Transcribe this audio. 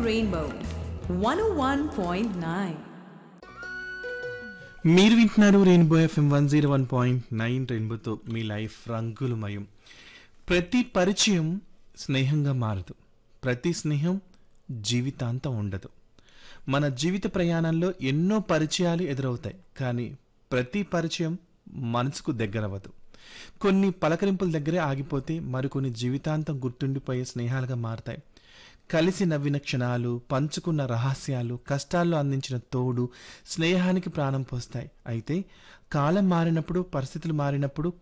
Rainbow 101.9. మీరు వింటున్నారు Rainbow FM one zero one point nine రెయిన్బోతో మీ లైఫ్ రంగులమయం ప్రతి పరిచయం స్నేహంగా మారదు ప్రతి స్నేహం జీవితాంతం ఉండదు మన జీవిత ప్రయాణంలో ఎన్నో పరిచయాలు ఎదురవుతాయి కానీ ప్రతి పరిచయం మనసుకు దగ్గరవ్వదు కొన్ని పలకరింపుల దగ్గరే ఆగిపోతే మరికొన్ని జీవితాంతం గుర్తుండిపోయే స్నేహాలుగా మారతాయి కలిసి నవ్విన క్షణాలు పంచుకున్న రహస్యాలు కష్టాల్లో అందించిన తోడు స్నేహానికి ప్రాణం పోస్తాయి అయితే కాలం మారినప్పుడు పరిస్థితులు మారినప్పుడు